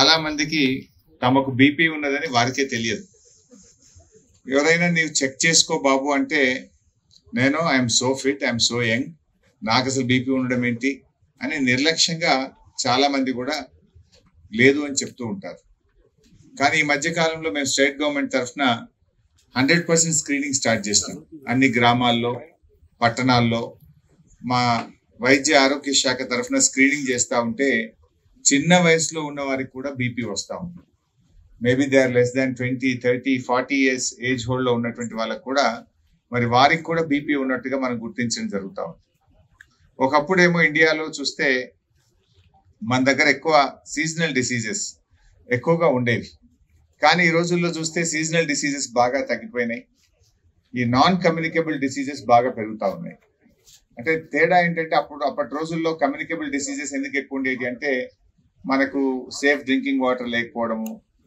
చాలా మందికి తమకు బీపీ ఉన్నదని వారికే తెలియదు ఎవరైనా నీవు చెక్ చేసుకో బాబు అంటే నేను I'm so fit I'm so young నాకు అసలు బీపీ ఉండడం ఏంటి అని నిర్లక్ష్యంగా చాలా మంది కూడా లేదు అని చెప్తూ ఉంటారు కానీ ఈ మధ్య కాలంలో మేము స్టేట్ గవర్నమెంట్ తరఫున హండ్రెడ్ పర్సెంట్ స్క్రీనింగ్ స్టార్ట్ చేసినాం అన్ని గ్రామాల్లో పట్టణాల్లో మా వైద్య ఆరోగ్య శాఖ తరఫున స్క్రీనింగ్ చేస్తూ ఉంటే చిన్న వయసులో ఉన్న వారికి కూడా బీపీ వస్తూ ఉంది maybe they are less than twenty thirty forty years age hold లో ఉన్నటువంటి వాళ్ళకు కూడా మరి వారికి కూడా బీపీ ఉన్నట్టుగా మనం గుర్తించడం జరుగుతూ ఉంది ఒకప్పుడేమో ఇండియాలో చూస్తే మన దగ్గర ఎక్కువ సీజనల్ డిసీజెస్ ఎక్కువగా ఉండేవి కానీ ఈ రోజుల్లో చూస్తే సీజనల్ డిసీజెస్ బాగా తగ్గిపోయినాయి ఈ నాన్ కమ్యూనికేబుల్ డిసీజెస్ బాగా పెరుగుతా ఉన్నాయి అంటే తేడా ఏంటంటే అప్పుడు అప్పటి రోజుల్లో కమ్యూనికేబుల్ డిసీజెస్ ఎందుకు ఎక్కువ ఉండేది అంటే మనకు సేఫ్ డ్రింకింగ్ వాటర్ లేకపోవడము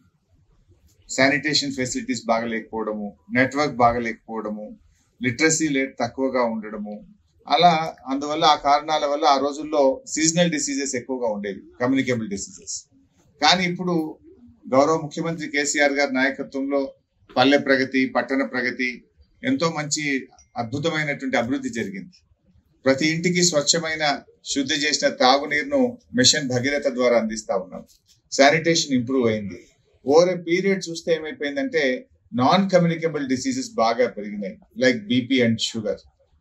శానిటేషన్ ఫెసిలిటీస్ బాగా లేకపోవడము నెట్వర్క్ బాగా లేకపోవడము లిటరసీ రేట్ తక్కువగా ఉండడము అలా అందువల్ల ఆ కారణాల వల్ల ఆ రోజుల్లో సీజనల్ డిసీజెస్ ఎక్కువగా ఉండేవి కమ్యూనికేబుల్ డిసీజెస్ కానీ ఇప్పుడు గౌరవ ముఖ్యమంత్రి కేసీఆర్ గారి నాయకత్వంలో పల్లె ప్రగతి పట్టణ ప్రగతి ఎంతో మంచి అద్భుతమైనటువంటి అభివృద్ధి జరిగింది ప్రతి ఇంటికి స్వచ్ఛమైన శుద్ధి చేసిన తాగునీరును మిషన్ భగీరథ ద్వారా అందిస్తా ఉన్నాం శానిటేషన్ ఇంప్రూవ్ అయింది ఓవర్ ఏ పీరియడ్ చూస్తే ఏమైపోయిందంటే నాన్ కమ్యూనికేబుల్ డిసీజెస్ బాగా పెరిగినాయి లైక్ బీపీ అండ్ షుగర్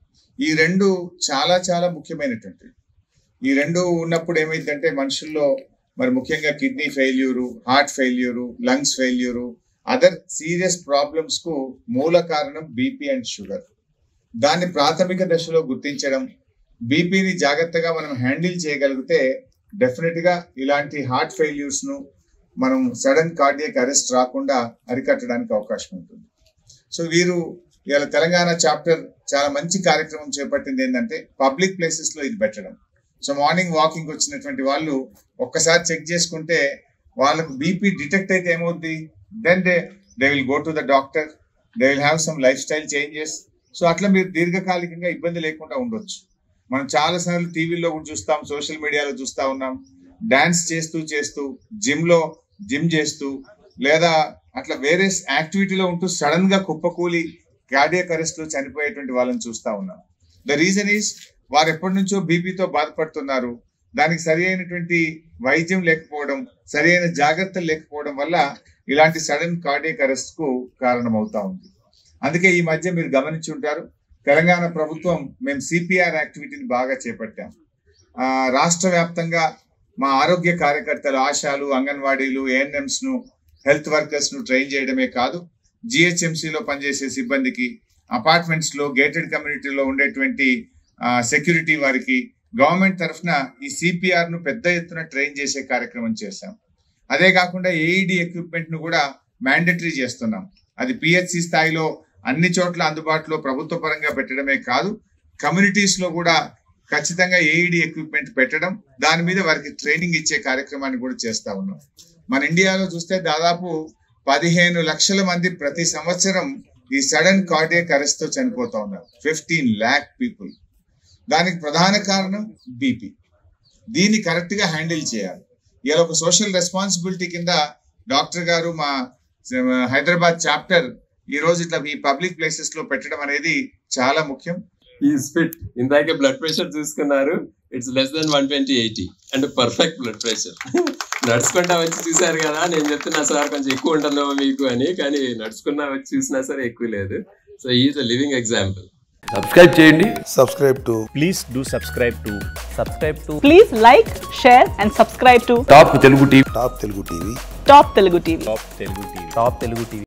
ఈ రెండు చాలా చాలా ముఖ్యమైనటువంటివి ఈ రెండు ఉన్నప్పుడు ఏమైందంటే మనుషుల్లో మరి ముఖ్యంగా kidney failure heart failure lungs failure other serious problems కు మూల కారణం బీపీ అండ్ షుగర్ దాన్ని ప్రాథమిక దశలో గుర్తించడం బీపీని జాగ్రత్తగా మనం హ్యాండిల్ చేయగలిగితే డెఫినెట్ గా ఇలాంటి హార్ట్ ఫెయిల్యూర్స్ ను మనం సడన్ కార్డియక్ అరెస్ట్ రాకుండా అరికట్టడానికి అవకాశం ఉంటుంది సో వీరు ఇవాళ తెలంగాణ చాప్టర్ చాలా మంచి కార్యక్రమం చేపట్టింది ఏంటంటే పబ్లిక్ ప్లేసెస్ లో ఇది పెట్టడం సో మార్నింగ్ వాకింగ్ వచ్చినటువంటి వాళ్ళు ఒక్కసారి చెక్ చేసుకుంటే వాళ్ళకు బీపీ డిటెక్ట్ అయితే ఏమవుద్ది then they they will go to the doctor they will have some lifestyle changes so అట్లా మీరు దీర్ఘకాలికంగా ఇబ్బంది లేకుండా ఉండొచ్చు మనం చాలా సార్లు టీవీలో కూడా చూస్తాం సోషల్ మీడియాలో చూస్తా ఉన్నాం డాన్స్ చేస్తూ చేస్తూ జిమ్ లో జిమ్ చేస్తూ లేదా అట్లా వేరే యాక్టివిటీలో ఉంటూ సడన్ గా కుప్పకూలి కార్డియక్ అరెస్ట్ లో చనిపోయేటువంటి వాళ్ళని చూస్తా ఉన్నాం ద రీజన్ ఈస్ వారు ఎప్పటి నుంచో బీపీతో బాధపడుతున్నారు దానికి సరి అయినటువంటి వైద్యం లేకపోవడం సరి అయిన జాగ్రత్తలు లేకపోవడం వల్ల ఇలాంటి సడన్ కార్డియక్ అరెస్ట్ కు కారణమవుతా ఉంది అందుకే ఈ మధ్య మీరు గమనించి ఉంటారు తెలంగాణ ప్రభుత్వం మేము సిపిఆర్ యాక్టివిటీని బాగా చేపట్టాం ఆ, రాష్ట్ర వ్యాప్తంగా మా ఆరోగ్య కార్యకర్తలు ఆశాలు అంగన్వాడీలు ఏఎన్ఎంస్ ను హెల్త్ వర్కర్స్ ను ట్రైన్ చేయడమే కాదు GHMC లో పనిచేసే సిబ్బందికి అపార్ట్మెంట్స్ లో గేటెడ్ కమ్యూనిటీలో ఉండేటువంటి సెక్యూరిటీ వారికి గవర్నమెంట్ తరఫున ఈ సిపిఆర్ ను పెద్ద ఎత్తున ట్రైన్ చేసే కార్యక్రమం చేశాం అదే కాకుండా ఏఈడి ఎక్విప్మెంట్ ను కూడా మ్యాండటరీ చేస్తున్నాం అది పిహెచ్సి స్థాయిలో అన్ని చోట్ల అందుబాటులో ప్రభుత్వ పరంగా పెట్టడమే కాదు కమ్యూనిటీస్ లో కూడా ఖచ్చితంగా ఏఈడి ఎక్విప్మెంట్ పెట్టడం దాని మీద వారికి ట్రైనింగ్ ఇచ్చే కార్యక్రమాన్ని కూడా చేస్తా ఉన్నాం మన ఇండియాలో చూస్తే దాదాపు పదిహేను లక్షల మంది ప్రతి సంవత్సరం ఈ సడన్ కార్డియక్ అరెస్ట్ తో చనిపోతా ఉన్నారు ఫిఫ్టీన్ ల్యాక్ పీపుల్ దానికి ప్రధాన కారణం బీపీ దీన్ని కరెక్ట్ గా హ్యాండిల్ చేయాలి ఇలా ఒక సోషల్ రెస్పాన్సిబిలిటీ కింద డాక్టర్ గారు మా హైదరాబాద్ చాప్టర్ ఈ రోజు ఇట్లా ఈ పబ్లిక్ ప్లేసెస్ లో పెట్టడం అనేది చాలా ముఖ్యం ఈ స్పిట్ ఇందాకే బ్లడ్ ప్రెషర్ చూసుకున్నారు it's less than one twenty eighty and perfect blood pressure నడుచుకుంటా వచ్చి చూసారు కదా నేను చెప్తున్నా సార్ కొంచెం ఎక్కువ ఉంటుందో మీకు అని కానీ నడుచుకున్నా వచ్చి చూసినా సరే ఎక్కువ లేదు so is a living example subscribe చేయండి subscribe to please do subscribe to subscribe to Please like, share, and subscribe to top Telugu TV Top Telugu TV. Top Telugu TV. top telugu tv top telugu tv